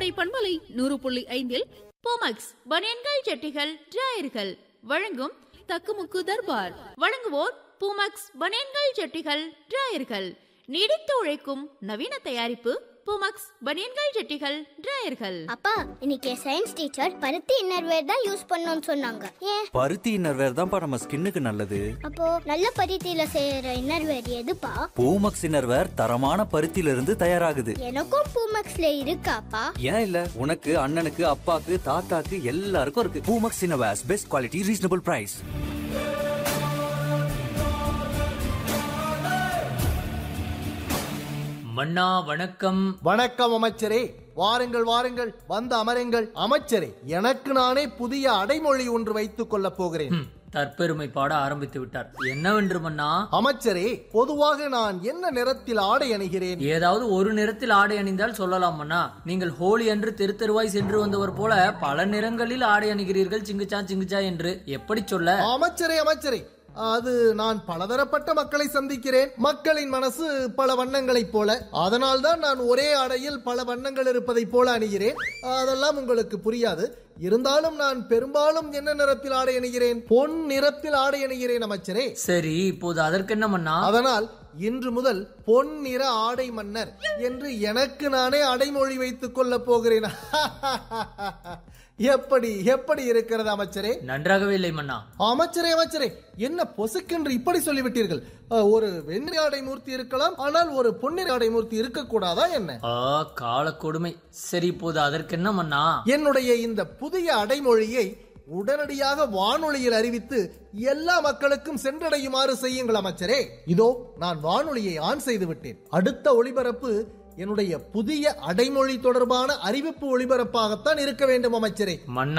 கோடை பண்பலை நூறு புள்ளி ஐந்தில் போமக்ஸ் பனியன்கள் ஜட்டிகள் டிராயர்கள் வழங்கும் தக்குமுக்கு தர்பார் வழங்குவோர் பூமக்ஸ் பனியன்கள் ஜட்டிகள் டிராயர்கள் நீடித்து உழைக்கும் நவீன தயாரிப்பு பூமக்ஸ் பனியன்கள் ஜட்டிகள் டிராயர்கள் அப்பா இன்னைக்கு சயின்ஸ் டீச்சர் பருத்தி இன்னர்வேர் தான் யூஸ் பண்ணணும்னு சொன்னாங்க ஏன் பருத்தி இன்னர்வேர் தான்ப்பா நம்ம ஸ்கின்னுக்கு நல்லது அப்போ நல்ல பருத்தியில செய்யற இன்னர்வேர் எதுப்பா பூமக்ஸ் இன்னர்வேர் தரமான பருத்தியில இருந்து தயாராகுது எனக்கும் பூமக்ஸ்ல இருக்காப்பா ஏன் இல்ல உனக்கு அண்ணனுக்கு அப்பாக்கு தாத்தாக்கு எல்லாருக்கும் இருக்கு Poomex innerwears best quality reasonable price மன்னா வணக்கம் வணக்கம் அமைச்சரே வாருங்கள் வாருங்கள் வந்து அமருங்கள் அமைச்சரே எனக்கு நானே புதிய அடைமொழி ஒன்று வைத்துக் கொள்ளப் போகிறேன் ம், தற்பெருமை பாட ஆரம்பித்து விட்டார் என்னவென்று மன்னா அமைச்சரே பொதுவாக நான் என்ன நிறத்தில் ஆடை அணிகிறேன் ஏதாவது ஒரு நிறத்தில் ஆடை அணிந்தால் சொல்லலாம் மன்னா நீங்கள் ஹோலி அன்று தெரு தெருவாய் சென்று வந்தவர் போல பல நிறங்களில் ஆடை அணிகிறீர்கள் சிங்குச்சா சிங்குச்சா என்று எப்படி சொல்ல அமைச்சரே அமைச்சரே அது நான் பலதரப்பட்ட மக்களை சந்திக்கிறேன் மக்களின் மனசு பல வண்ணங்களைப் போல அதனால்தான் நான் ஒரே ஆடையில் பல வண்ணங்கள் இருப்பதைப் போல அணிகிறேன் அதெல்லாம் உங்களுக்கு புரியாது இருந்தாலும் நான் பெரும்பாலும் என்ன நிறத்தில் ஆடை அணிகிறேன் பொன் நிறத்தில் ஆடை அணிகிறேன் அமைச்சரே சரி இப்போது அதற்கென்ன மன்னா அதனால் இன்று முதல் பொன் நிற ஆடை மன்னர் என்று எனக்கு நானே அடைமொழி வைத்துக் கொள்ளப் போகிறேன் எப்படி எப்படி இருக்கிறது அமைச்சரே நன்றாகவே இல்லை மன்னா அமைச்சரே அமைச்சரே என்ன பொசுக்கென்று இப்படி சொல்லிவிட்டீர்கள் அஹ், ஒரு வெண்ணி ஆடை மூர்த்தி இருக்கலாம் ஆனால் ஒரு பொன்னிற ஆடை மூர்த்தி இருக்கக்கூடாதா என்ன ஆ கால கொடுமை சரி இப்போது அதற்கென்ன மன்னா என்னுடைய இந்த புதிய அடைமொழியை உடனடியாக வானொலியில் அறிவித்து எல்லா மக்களுக்கும் சென்றடையுமாறு செய்யுங்கள் அமைச்சரே இதோ நான் வானொலியை ஆன் செய்து விட்டேன் அடுத்த ஒளிபரப்பு என்னுடைய புதிய அடைமொழி தொடர்பான அறிவிப்பு ஒளிபரப்பாகத்தான் இருக்க வேண்டும் அமைச்சரே மன்னா